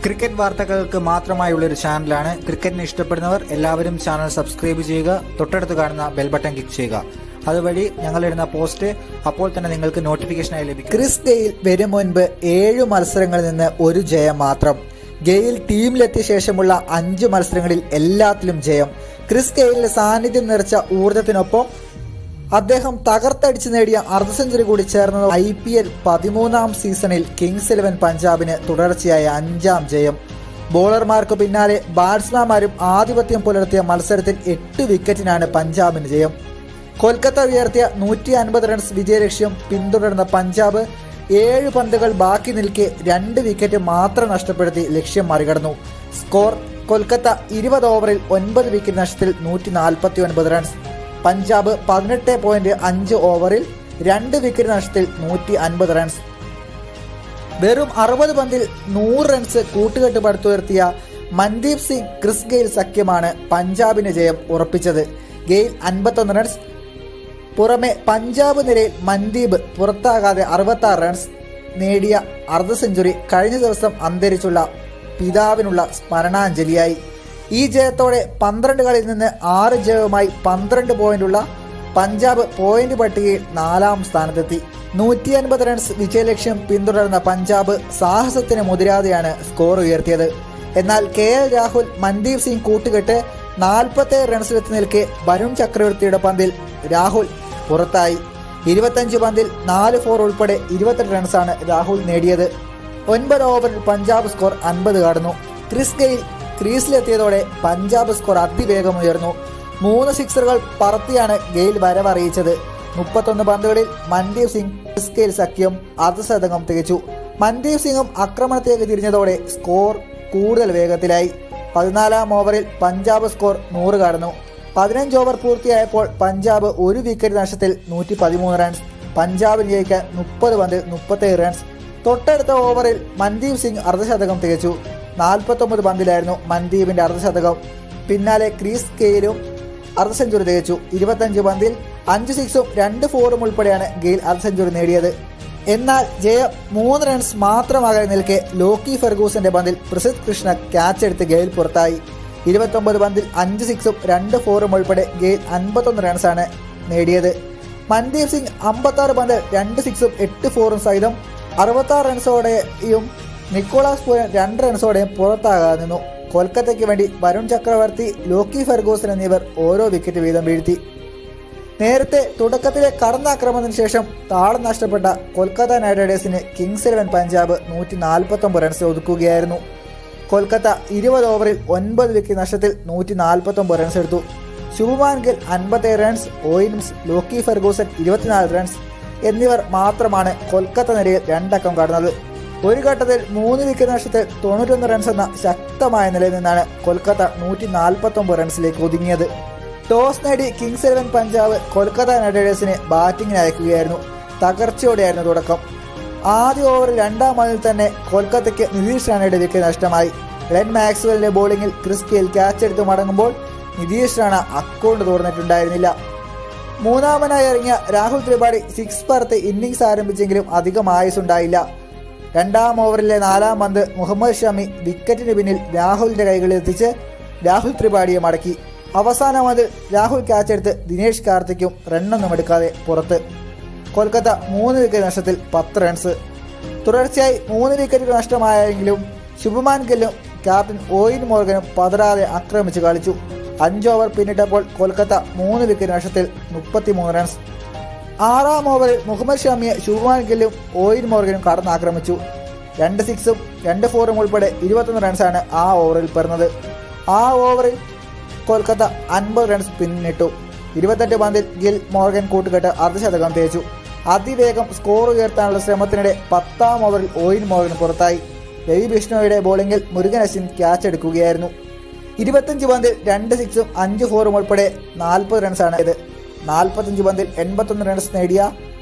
cricket വാർത്തകൾക്ക് മാത്രമായുള്ള ഒരു ചാനലാണ് ക്രിക്കറ്റിനെ ഇഷ്ടപ്പെടുന്നവർ എല്ലാവരും ചാനൽ സബ്സ്ക്രൈബ് ചെയ്യുക തൊട്ടടുത്ത് കാണുന്ന ബെൽ ബട്ടൺ ക്ലിക്ക് ചെയ്യുക അതുവഴി ഞങ്ങളിടുന്ന പോസ്റ്റ് അപ്പോൾ തന്നെ നിങ്ങൾക്ക് നോട്ടിഫിക്കേഷനായി ലഭിക്കും ക്രിസ് ഗെയിൽ വരും മുൻപ് ഏഴ് മത്സരങ്ങളിൽ നിന്ന് ഒരു ജയം മാത്രം ഗെയിൽ ടീമിലെത്തിയ ശേഷമുള്ള അഞ്ച് മത്സരങ്ങളിൽ എല്ലാത്തിലും ജയം ക്രിസ് ഗെയിലിന്റെ സാന്നിധ്യം നിറച്ച ഊർജത്തിനൊപ്പം അദ്ദേഹം തകർത്തടിച്ച് നേടിയ അർദ്ധ സെഞ്ചുറി കൂടി ചേർന്നത് ഐ പി എൽ പതിമൂന്നാം സീസണിൽ കിങ്സ് ഇലവൻ പഞ്ചാബിന് തുടർച്ചയായ അഞ്ചാം ജയം ബോളർമാർക്ക് പിന്നാലെ ബാറ്റ്സ്മാൻമാരും ആധിപത്യം പുലർത്തിയ മത്സരത്തിൽ എട്ട് വിക്കറ്റിനാണ് പഞ്ചാബിന് ജയം കൊൽക്കത്ത ഉയർത്തിയ നൂറ്റി അൻപത് റൺസ് വിജയലക്ഷ്യം പിന്തുടർന്ന പഞ്ചാബ് ഏഴ് പന്തുകൾ ബാക്കി നിൽക്കെ രണ്ട് വിക്കറ്റ് മാത്രം നഷ്ടപ്പെടുത്തി ലക്ഷ്യം മറികടന്നു സ്കോർ കൊൽക്കത്ത ഇരുപത് ഓവറിൽ ഒൻപത് വിക്കറ്റ് നഷ്ടത്തിൽ നൂറ്റി നാൽപ്പത്തി ഒൻപത് റൺസ് പഞ്ചാബ് പതിനെട്ട് പോയിന്റ് അഞ്ച് ഓവറിൽ രണ്ട് വിക്കറ്റ് നഷ്ടത്തിൽ നൂറ്റി അൻപത് റൺസ് വെറും അറുപത് പന്തിൽ നൂറ് റൺസ് കൂട്ടുകെട്ട് പടുത്തുയർത്തിയ മൻദീപ് സിംഗ് ക്രിസ് ഗെയിൽ സഖ്യമാണ് പഞ്ചാബിന് ജയം ഉറപ്പിച്ചത് ഗെയിൽ അൻപത്തൊന്ന് റൺസ് പുറമെ പഞ്ചാബ് നിരയിൽ മൻദീപ് പുറത്താകാതെ അറുപത്താറ് റൺസ് നേടിയ അർദ്ധ സെഞ്ചുറി കഴിഞ്ഞ ദിവസം അന്തരിച്ചുള്ള പിതാവിനുള്ള സ്മരണാഞ്ജലിയായി ഈ ജയത്തോടെ പന്ത്രണ്ട് കളിയിൽ നിന്ന് ആറ് ജയവുമായി പന്ത്രണ്ട് പോയിന്റുള്ള പഞ്ചാബ് പോയിന്റ് പട്ടികയിൽ നാലാം സ്ഥാനത്തെത്തി നൂറ്റി അൻപത് റൺസ് വിജയലക്ഷ്യം പിന്തുടർന്ന പഞ്ചാബ് സാഹസത്തിന് മുതിരാതെയാണ് സ്കോർ ഉയർത്തിയത് എന്നാൽ കെ എൽ രാഹുൽ മൻദീപ് സിംഗ് കൂട്ടുകെട്ട് നാൽപ്പത്തേഴ് റൺസിലെത്തി നിൽക്കെ വരുൺ ചക്രവർത്തിയുടെ പന്തിൽ രാഹുൽ പുറത്തായി ഇരുപത്തഞ്ച് പന്തിൽ നാല് ഫോർ ഉൾപ്പെടെ ഇരുപത്തെട്ട് റൺസാണ് രാഹുൽ നേടിയത് ഒൻപത് ഓവറിൽ പഞ്ചാബ് സ്കോർ അൻപത് കടന്നു ക്രിസ് ഗെയിൽ ക്രീസിലെത്തിയതോടെ പഞ്ചാബ് സ്കോർ അതിവേഗം ഉയർന്നു മൂന്ന് സിക്സറുകൾ പറത്തിയാണ് ഗെയിൽ വരവറിയിച്ചത് മുപ്പത്തൊന്ന് പന്തുകളിൽ മൻദീപ് സിംഗ് ക്രിസ് ഗെയിൽ സഖ്യം അർദ്ധശതകം തികച്ചു മൻദീപ് സിംഗും ആക്രമണത്തിലേക്ക് തിരിഞ്ഞതോടെ സ്കോർ കൂടുതൽ വേഗത്തിലായി പതിനാലാം ഓവറിൽ പഞ്ചാബ് സ്കോർ നൂറ് കടന്നു പതിനഞ്ച് ഓവർ പൂർത്തിയായപ്പോൾ പഞ്ചാബ് ഒരു വിക്കറ്റ് നഷ്ടത്തിൽ നൂറ്റി പതിമൂന്ന് റൺസ് പഞ്ചാബിന് ജയിക്കാൻ മുപ്പത് പന്തിൽ മുപ്പത്തേഴ് റൺസ് തൊട്ടടുത്ത ഓവറിൽ മൻദീപ് സിംഗ് അർദ്ധശതകം തികച്ചു നാൽപ്പത്തൊമ്പത് പന്തിലായിരുന്നു മൻദീപിന്റെ അർദ്ധശതകം പിന്നാലെ ക്രീസ് കെയിലും അർദ്ധ സെഞ്ചുറി തികച്ചു ഇരുപത്തഞ്ച് പന്തിൽ അഞ്ച് സിക്സും രണ്ട് ഫോറും ഉൾപ്പെടെയാണ് ഗെയിൽ അർദ്ധ സെഞ്ചുറി നേടിയത് എന്നാൽ ജയം മൂന്ന് റൺസ് മാത്രമാകാതെ നിൽക്കെ ലോക്കി ഫെർഗൂസിന്റെ പന്തിൽ പ്രസിദ്ധ് കൃഷ്ണ ക്യാച്ച് എടുത്ത് ഗെയിൽ പുറത്തായി ഇരുപത്തൊമ്പത് പന്തിൽ അഞ്ച് സിക്സും രണ്ട് ഫോറും ഉൾപ്പെടെ ഗെയിൽ അൻപത്തൊന്ന് റൺസാണ് നേടിയത് മൻദീപ് സിംഗ് അമ്പത്താറ് പന്തിൽ രണ്ട് സിക്സും എട്ട് ഫോറും സഹിതം അറുപത്താറ് റൺസോടെയും നിക്കോളാസ് പൂരൻ രണ്ട് റൺസോടെയും പുറത്താകാതെ നിന്നു കൊൽക്കത്തയ്ക്ക് വേണ്ടി വരുൺ ചക്രവർത്തി ലോക്കി ഫെർഗൂസൻ എന്നിവർ ഓരോ വിക്കറ്റ് വീതം വീഴ്ത്തി നേരത്തെ തുടക്കത്തിലെ കടന്നാക്രമണത്തിന് ശേഷം താളം നഷ്ടപ്പെട്ട കൊൽക്കത്ത നൈറ്റ് റൈഡേഴ്സിന് കിങ്സ് ഇലവൻ പഞ്ചാബ് നൂറ്റി നാൽപ്പത്തൊമ്പത് റൺസ് ഒതുക്കുകയായിരുന്നു കൊൽക്കത്ത ഇരുപത് ഓവറിൽ ഒൻപത് വിക്കറ്റ് നഷ്ടത്തിൽ നൂറ്റി നാൽപ്പത്തൊമ്പത് റൺസ് എടുത്തു ശുഭമാൻ ഗിൽ അൻപത്തേഴ് റൺസ് ഓയിൻസ് ലോക്കി ഫെർഗൂസൻ ഇരുപത്തിനാല് റൺസ് എന്നിവർ മാത്രമാണ് കൊൽക്കത്ത നിരയിൽ രണ്ടക്കം കടന്നത് ഒരു ഘട്ടത്തിൽ മൂന്ന് വിക്കറ്റ് നഷ്ടത്തിൽ തൊണ്ണൂറ്റൊന്ന് റൺസ് എന്ന ശക്തമായ നിലയിൽ നിന്നാണ് കൊൽക്കത്ത നൂറ്റി നാൽപ്പത്തൊമ്പത് റൺസിലേക്ക് ഒതുങ്ങിയത് ടോസ് നേടി Kings eleven Punjab Kolkata Knight റൈഡേഴ്സിനെ ബാറ്റിംഗിന് അയക്കുകയായിരുന്നു തകർച്ചയോടെയായിരുന്നു തുടക്കം ആദ്യ ഓവറിൽ രണ്ടാം മതിൽ തന്നെ കൊൽക്കത്തയ്ക്ക് നിതീഷ് റാണയുടെ വിക്കറ്റ് നഷ്ടമായി ഗ്ലെൻ മാക്സ്വലിന്റെ ബോളിംഗിൽ ക്രിസ് ഗെയിൽ ക്യാച്ച് എടുത്ത് മടങ്ങുമ്പോൾ നിതീഷ് റാണ അക്കൗണ്ട് തുറന്നിട്ടുണ്ടായിരുന്നില്ല മൂന്നാമനായി ഇറങ്ങിയ രാഹുൽ ത്രിപാഠി സിക്സ് പറത്ത് ഇന്നിംഗ്സ് ആരംഭിച്ചെങ്കിലും അധികം ആയുസുണ്ടായില്ല രണ്ടാം ഓവറിലെ നാലാം പന്ത് മുഹമ്മദ് ഷമി വിക്കറ്റിന് പിന്നിൽ രാഹുലിന്റെ കൈകളിൽ എത്തിച്ച് രാഹുൽ ത്രിപാഠിയെ മടക്കി അവസാന പന്തിൽ രാഹുൽ ക്യാച്ച് എടുത്ത് ദിനേഷ് കാർത്തിക്കും റണ്ണൊന്നും എടുക്കാതെ പുറത്ത് കൊൽക്കത്ത മൂന്ന് വിക്കറ്റ് നഷ്ടത്തിൽ പത്ത് റൺസ് തുടർച്ചയായി മൂന്ന് വിക്കറ്റുകൾ നഷ്ടമായെങ്കിലും ശുഭമാൻ ഗില്ലും ക്യാപ്റ്റൻ ഓയിൻ മോർഗനും പതറാതെ ആക്രമിച്ച് കളിച്ചു അഞ്ച് ഓവർ പിന്നിട്ടപ്പോൾ കൊൽക്കത്ത മൂന്ന് വിക്കറ്റ് നഷ്ടത്തിൽ മുപ്പത്തിമൂന്ന് റൺസ് ആറാം ഓവറിൽ മുഹമ്മദ് ഷമിയെ ശുഭമാൻ ഗില്ലും ഓയിൻ മോർഗനും കടന്നാക്രമിച്ചു രണ്ട് സിക്സും രണ്ട് ഫോറും ഉൾപ്പെടെ ഇരുപത്തൊന്ന് റൺസാണ് ആ ഓവറിൽ പിറന്നത് ആ ഓവറിൽ കൊൽക്കത്ത അൻപത് റൺസ് പിന്നിട്ടു ഇരുപത്തെട്ട് പന്തിൽ ഗിൽ മോർഗൻ കൂട്ടുകെട്ട് അർദ്ധശതകം തേച്ചു അതിവേഗം സ്കോർ ഉയർത്താനുള്ള ശ്രമത്തിനിടെ പത്താം ഓവറിൽ ഓയിൻ മോർഗൻ പുറത്തായി രവി ബിഷ്ണോയുടെ ബോളിംഗിൽ മുരുകൻ അശ്വിൻ ക്യാച്ച് എടുക്കുകയായിരുന്നു ഇരുപത്തഞ്ച് പന്തിൽ രണ്ട് സിക്സും അഞ്ച് ഫോറും ഉൾപ്പെടെ നാൽപ്പത് റൺസാണ് ഇത് നാൽപ്പത്തഞ്ച് പന്തിൽ എൺപത്തൊന്ന് റൺസ് നേടിയ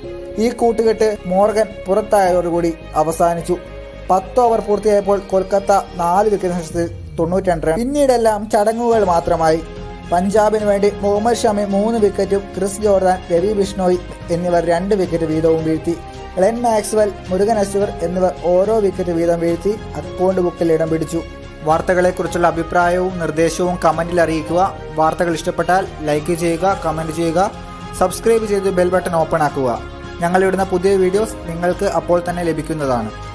ഈ കൂട്ടുകെട്ട് മോർഗൻ പുറത്തായതോടുകൂടി അവസാനിച്ചു പത്ത് ഓവർ പൂർത്തിയായപ്പോൾ കൊൽക്കത്ത നാല് വിക്കറ്റ് നഷ്ടത്തിൽ തൊണ്ണൂറ്റി രണ്ട് റൺ പിന്നീടെല്ലാം ചടങ്ങുകൾ മാത്രമായി പഞ്ചാബിന് വേണ്ടി മുഹമ്മദ് ഷമി മൂന്ന് വിക്കറ്റും ക്രിസ് ജോർദാൻ രവി ബിഷ്ണോയ് എന്നിവർ രണ്ട് വിക്കറ്റ് വീതവും വീഴ്ത്തി ഗ്ലെൻ മാക്സ്വെൽ മുരുകൻ അശ്വർ എന്നിവർ ഓരോ വിക്കറ്റ് വീതം വീഴ്ത്തി അക്കൗണ്ട് ബുക്കിൽ ഇടം പിടിച്ചു വാർത്തകളെക്കുറിച്ചുള്ള അഭിപ്രായവും നിർദ്ദേശവും കമന്റിൽ അറിയിക്കുക വാർത്തകൾ ഇഷ്ടപ്പെട്ടാൽ ലൈക്ക് ചെയ്യുക കമന്റ് ചെയ്യുക സബ്സ്ക്രൈബ് ചെയ്ത് ബെൽ ബട്ടൺ ഓപ്പൺ ആക്കുക ഞങ്ങളിടുന്ന പുതിയ വീഡിയോസ് നിങ്ങൾക്ക് അപ്പോൾ തന്നെ ലഭിക്കുന്നതാണ്